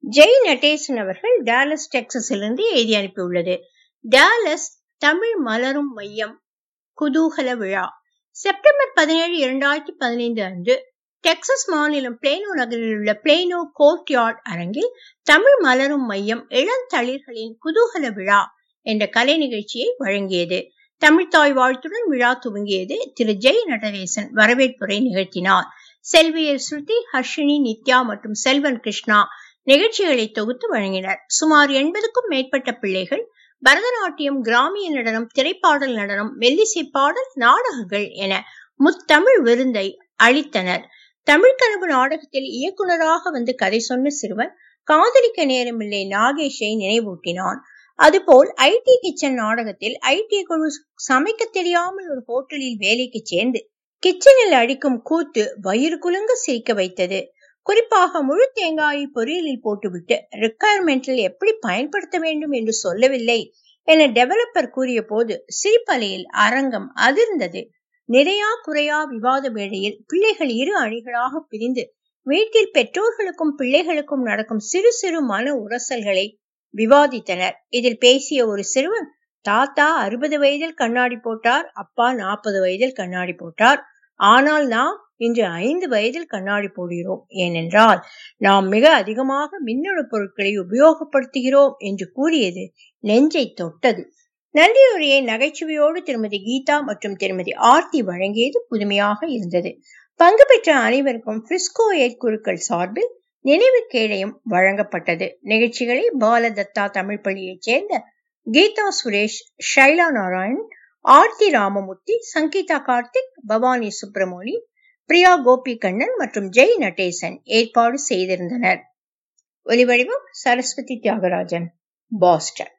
ஜெய் நடேசன் அவர்கள் டாலஸ் டெக்சஸிலிருந்து எழுதி அனுப்பியுள்ளது டாலஸ் தமிழ் மலரும் மையம் குதூகல விழா செப்டம்பர் பதினேழு இரண்டாயிரத்தி பதினைந்து அன்று டெக்சஸ் மாநிலம் பிளேனோ நகரில் உள்ள பிளேனோ கோர்ட் யார்ட் அரங்கில் தமிழ் மலரும் மையம் இளந்தளிர்களின் குதூகல விழா என்ற கலை நிகழ்ச்சியை வழங்கியது தமிழ்தாய் வாழ்த்துடன் விழா துவங்கியது திரு ஜெய் நடரேசன் வரவேற்புரை நிகழ்த்தினார் செல்வியர் ஸ்ருதி ஹர்ஷினி நித்யா மற்றும் செல்வன் கிருஷ்ணா நிகழ்ச்சிகளை தொகுத்து வழங்கினர் சுமார் எண்பதுக்கும் மேற்பட்ட பிள்ளைகள் பரதநாட்டியம் கிராமிய நடனம் திரைப்பாடல் நடனம் மெல்லிசை பாடல் நாடகங்கள் என முத்தமிழ் விருந்தை அளித்தனர் தமிழ் கனவு நாடகத்தில் இயக்குனராக வந்து கதை சொன்ன சிறுவன் காதலிக்க நேரமில்லை நாகேஷை நினைவூட்டினான் அதுபோல் ஐடி கிச்சன் நாடகத்தில் ஐடி குழு சமைக்க தெரியாமல் ஒரு ஹோட்டலில் வேலைக்கு சேர்ந்து கிச்சனில் அடிக்கும் கூத்து வயிறு குலுங்க சிரிக்க வைத்தது குறிப்பாக முழு தேங்காயை பொரியலில் போட்டுவிட்டு ரிக்குவயர்மெண்டில் எப்படி பயன்படுத்த வேண்டும் என்று சொல்லவில்லை என டெவலப்பர் கூறிய போது சிரிப்பலையில் அரங்கம் அதிர்ந்தது நிறையா குறையா விவாத வேளையில் பிள்ளைகள் இரு அணிகளாக பிரிந்து வீட்டில் பெற்றோர்களுக்கும் பிள்ளைகளுக்கும் நடக்கும் சிறு சிறு மன உரசல்களை விவாதித்தனர் இதில் பேசிய ஒரு சிறுவன் தாத்தா அறுபது வயதில் கண்ணாடி போட்டார் அப்பா நாற்பது வயதில் கண்ணாடி போட்டார் ஆனால் நாம் இன்று ஐந்து வயதில் கண்ணாடி போடுகிறோம் ஏனென்றால் நாம் மிக அதிகமாக மின்னணு பொருட்களை உபயோகப்படுத்துகிறோம் என்று கூறியது நெஞ்சை தொட்டது நன்றியுரையை நகைச்சுவையோடு திருமதி கீதா மற்றும் திருமதி ஆர்த்தி வழங்கியது புதுமையாக இருந்தது பங்கு பெற்ற அனைவருக்கும் பிரிஸ்கோ எயிட் குழுக்கள் சார்பில் நினைவு கேடயம் வழங்கப்பட்டது நிகழ்ச்சிகளை பாலதத்தா தமிழ் பள்ளியைச் சேர்ந்த கீதா சுரேஷ் ஷைலா நாராயண் ஆர்த்தி ராமமூர்த்தி சங்கீதா கார்த்திக் பவானி சுப்பிரமோனி பிரியா கோபி கண்ணன் மற்றும் ஜெய் நடேசன் ஏற்பாடு செய்திருந்தனர் ஒலிவடிவம் சரஸ்வதி தியாகராஜன் பாஸ்டன்